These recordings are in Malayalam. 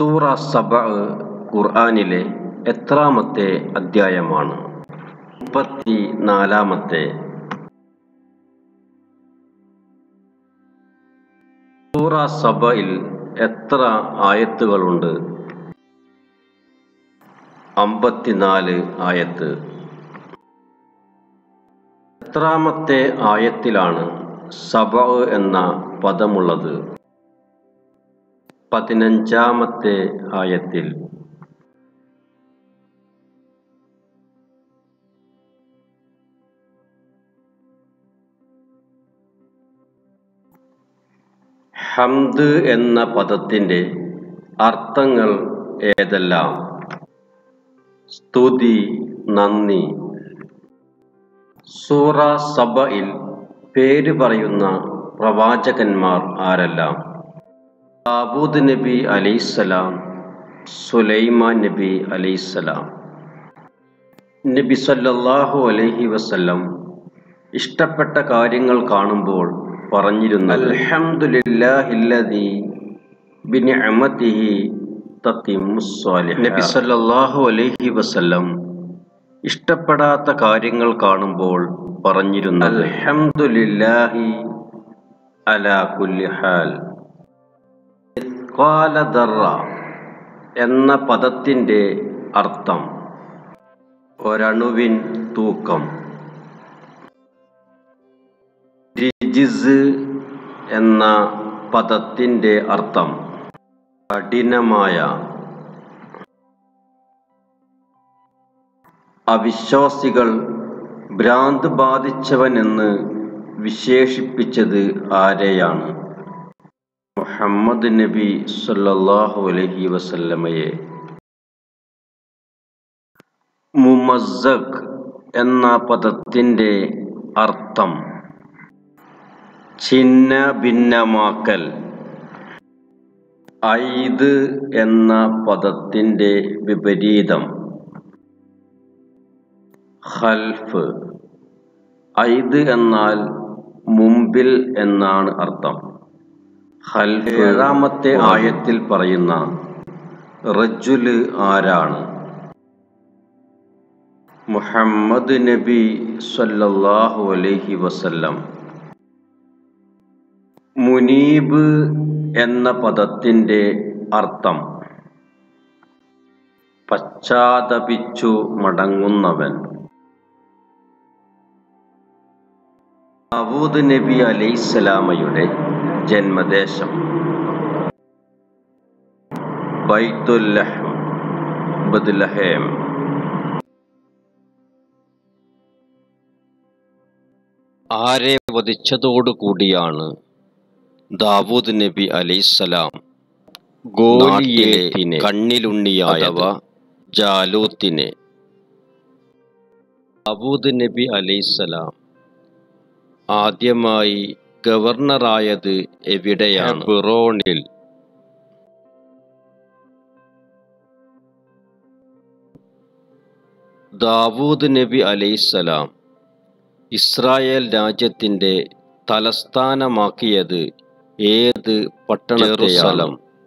സൂറ സബ ഖുർആനിലെ എത്രാമത്തെ അധ്യായമാണ് മുപ്പത്തി നാലാമത്തെ സൂറ സബയിൽ എത്ര ആയത്തുകളുണ്ട് അമ്പത്തിനാല് ആയത്ത് എത്രാമത്തെ ആയത്തിലാണ് സബ എന്ന പദമുള്ളത് പതിനഞ്ചാമത്തെ ആയത്തിൽ ഹംദ് എന്ന പദത്തിൻ്റെ അർത്ഥങ്ങൾ ഏതെല്ലാം സ്തുതി നന്ദി സൂറ സബയിൽ പേര് പറയുന്ന പ്രവാചകന്മാർ ആരെല്ലാം ദാവൂദ് നബി അലൈസലാം സുലൈമാൻ നബി അലൈസലാം നബി സല്ലല്ലാഹു അലൈഹി വസല്ലം ഇഷ്ടപ്പെട്ട കാര്യങ്ങൾ കാണുമ്പോൾ പറഞ്ഞിരുന്നത് അൽഹംദുലില്ലാഹില്ലദി ബിനിഅമതിഹി തത്തിമുസ്സാലിഹ നബി സല്ലല്ലാഹു അലൈഹി വസല്ലം ഇഷ്ടപ്പെടാത്ത കാര്യങ്ങൾ കാണുമ്പോൾ പറഞ്ഞിരുന്നത് അൽഹംദുലില്ലാഹി അലാ കുല്ലി ഹാൽ ഖാലദറ എന്ന പദത്തിൻ്റെ അർത്ഥം ഒരണുവിൻ തൂക്കം റിജിസ് എന്ന പദത്തിൻ്റെ അർത്ഥം കഠിനമായ അവിശ്വാസികൾ ഭ്രാന്ത് ബാധിച്ചവനെന്ന് വിശേഷിപ്പിച്ചത് ആരെയാണ് മുഹമ്മദ് നബി സല്ലല്ലാഹു അലൈഹി വസല്ലമയെ മുമസ്സഖ് എന്ന പദത്തിൻ്റെ അർത്ഥം ഛിന്ന ഭിന്നമാക്കൽ ഐദ് എന്ന പദത്തിൻ്റെ വിപരീതം ഖൽഫ് ഐദ് എന്നാൽ മുമ്പിൽ എന്നാണ് അർത്ഥം ഖൽഫ് ഏഴാമത്തെ ആയത്തിൽ പറയുന്ന റജുല് ആരാണ് മുഹമ്മദ് നബി സല്ലല്ലാഹു അലൈഹി വസല്ലം മുനീബ് എന്ന പദത്തിൻ്റെ അർത്ഥം പശ്ചാത്തപിച്ചു മടങ്ങുന്നവൻ ദാവൂദ് നബി അലൈഹിസ്സലാമയുടെ ജന്മദേശം ബൈത്തുല്ലഹം ബദ്ലഹേം ആരെ വധിച്ചതോടുകൂടിയാണ് ദാവൂദ് നബി അലൈസലാം ഗോലിയേറ്റിനെ കണ്ണിലുണ്ണിയായവ ജാലൂത്തിനെ ദാവൂദ് നബി അലൈസലാം ആദ്യമായി ഗവർണറായത് എവിടെയാണ് ബിറോണിൽ ദാവൂദ് നബി അലൈസലാം ഇസ്രായേൽ രാജ്യത്തിൻ്റെ തലസ്ഥാനമാക്കിയത് ഏത് പട്ടണത്തെയാണ്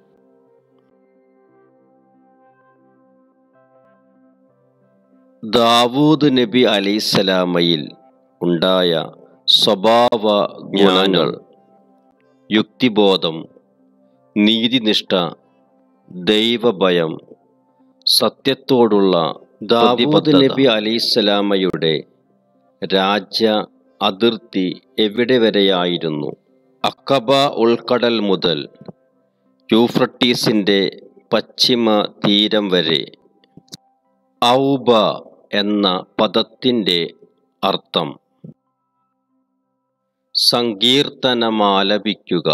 ദാവൂദ് നബി അലൈസലാമയിൽ ഉണ്ടായ സ്വഭാവ ഗുണങ്ങൾ യുക്തിബോധം നീതിനിഷ്ഠ ദൈവഭയം സത്യത്തോടുള്ള ദാവൂദ് നബി അലൈസലാമയുടെ രാജ്യ അതിർത്തി എവിടെ വരെയായിരുന്നു അക്കബ ഉൾക്കടൽ മുതൽ യൂഫ്രട്ടീസിൻ്റെ പശ്ചിമ തീരം വരെ ഔബ എന്ന പദത്തിൻ്റെ അർത്ഥം സങ്കീർത്തനമാലപിക്കുക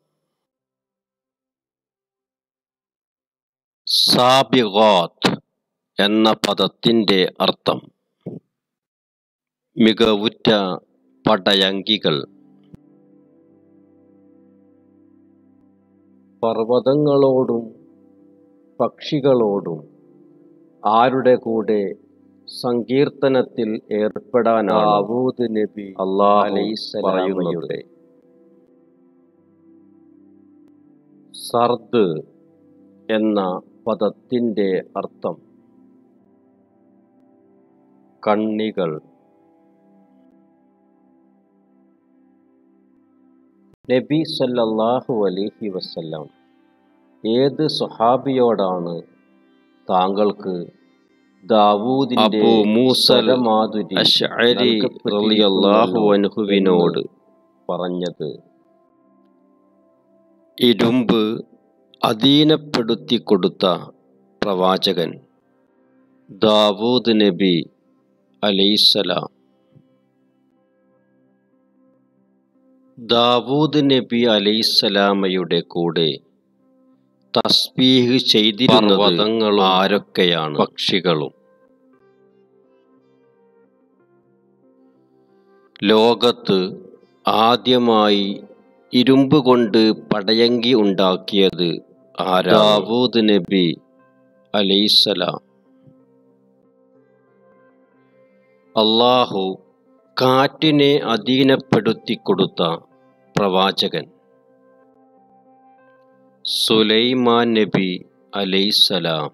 സാബിഗാത്ത് എന്ന പദത്തിൻ്റെ അർത്ഥം മികവുറ്റ പടയങ്കികൾ പർവ്വതങ്ങളോടും പക്ഷികളോടും ആരുടെ കൂടെ സങ്കീർത്തനത്തിൽ ഏർപ്പെടാനാണ് ദാവൂദ് നബി അള്ളാഹു പറയുന്നത് സർദ് എന്ന പദത്തിൻ്റെ അർത്ഥം കണ്ണികൾ നബി സല്ലല്ലാഹു അലൈഹി വസല്ലം ഏത് സ്വഹാബിയോടാണ് താങ്കൾക്ക് ദാവൂദിന്റെ അബൂ മൂസൽ സ്വരമാധുരി അശ്അരി റളിയല്ലാഹു അൻഹുവിനോട് പറഞ്ഞത് ഇരുമ്പ് അധീനപ്പെടുത്തി കൊടുത്ത പ്രവാചകൻ ദാവൂദ് നബി അലൈസലാം ദാവൂദ് നബി അലൈസലാമയുടെ കൂടെ തസ്ബീഹ് ചെയ്തിരുന്നത് പർവ്വതങ്ങളും ആരൊക്കെയാണ് പക്ഷികളും ലോകത്ത് ആദ്യമായി ഇരുമ്പ് കൊണ്ട് പടയങ്കി ഉണ്ടാക്കിയത് ആരാ ദാവൂദ് നബി അലൈസലാം അള്ളാഹു കാറ്റിനെ അധീനപ്പെടുത്തി കൊടുത്ത പ്രവാചകൻ സുലൈമാൻ നബി അലൈസലാം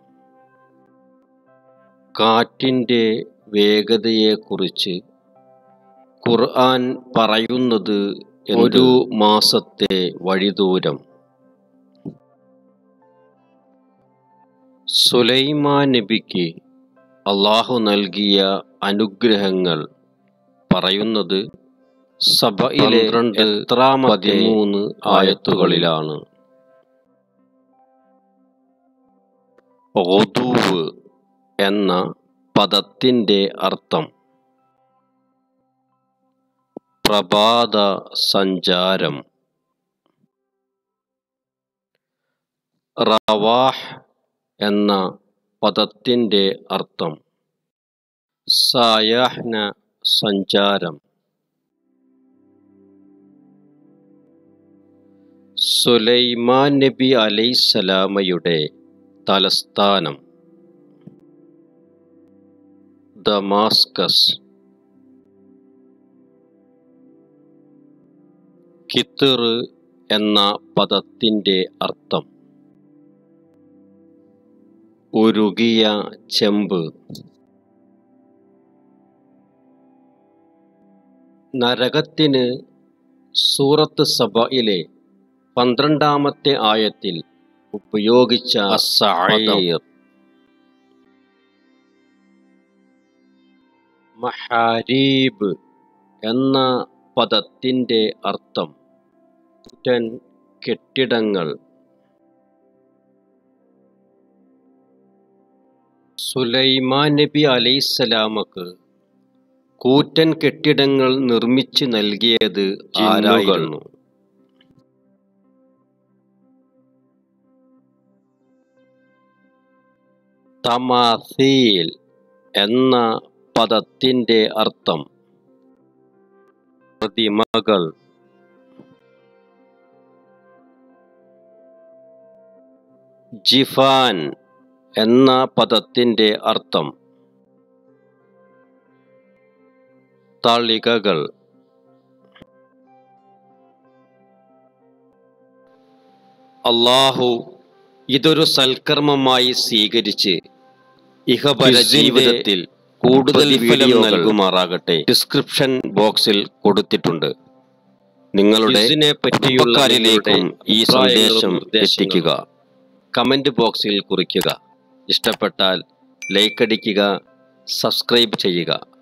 കാറ്റിൻ്റെ വേഗതയെക്കുറിച്ച് ഖുർആൻ പറയുന്നത് ഒരു മാസത്തെ വഴിദൂരം സുലൈമാൻ നബിക്ക് അള്ളാഹു നൽകിയ അനുഗ്രഹങ്ങൾ പറയുന്നത് സഭയിലെ പന്ത്രണ്ട് എത്രാമത്തെ പതിമൂന്ന് ആയത്തുകളിലാണ് ഒതുവ് എന്ന പദത്തിൻ്റെ അർത്ഥം പ്രഭാത സഞ്ചാരം റവാഹ് എന്ന പദത്തിൻ്റെ അർത്ഥം സായാഹ്ന സഞ്ചാരം സുലൈമാൻ നബി അലൈസലാമയുടെ തലസ്ഥാനം ദമാസ്കസ് കിത്തിർ എന്ന പദത്തിൻ്റെ അർത്ഥം ഉരുകിയ ചെമ്പ് നരകത്തിന് സൂറത്ത് സഭയിലെ പന്ത്രണ്ടാമത്തെ ആയത്തിൽ ഉപയോഗിച്ച അസ്സഈർ. മഹാരീബ് എന്ന പദത്തിൻ്റെ അർത്ഥം പുറ്റൻ കെട്ടിടങ്ങൾ സുലൈമാൻ നബി അലൈസലാമക്ക് കൂറ്റൻ കെട്ടിടങ്ങൾ നിർമ്മിച്ചു നൽകിയത് ആരായിരുന്നു തമാസീൽ എന്ന പദത്തിൻ്റെ അർത്ഥം പ്രതിമകൾ ജിഫാൻ എന്ന പദത്തിൻ്റെ അർത്ഥം തളികകൾ അള്ളാഹു ഇതൊരു സൽക്കർമ്മമായി സ്വീകരിച്ച് ഇഹപര ക്വിസിന്റെ ജീവിതത്തിൽ കൂടുതൽ ഫലം വീഡിയോകൾ നൽകുമാറാകട്ടെ ഡിസ്ക്രിപ്ഷൻ ബോക്സിൽ കൊടുത്തിട്ടുണ്ട് നിങ്ങളുടെ ക്വിസിനെ പറ്റിയുള്ള കുടുംബക്കാരിലേക്കും ഈ അഭിപ്രായങ്ങളും സന്ദേശം നിർദ്ദേശങ്ങളും എത്തിക്കുക കമന്റ് ബോക്സിൽ കുറിക്കുക ഇഷ്ടപ്പെട്ടാൽ ലൈക്ക് അടിക്കുക സബ്സ്ക്രൈബ് ചെയ്യുക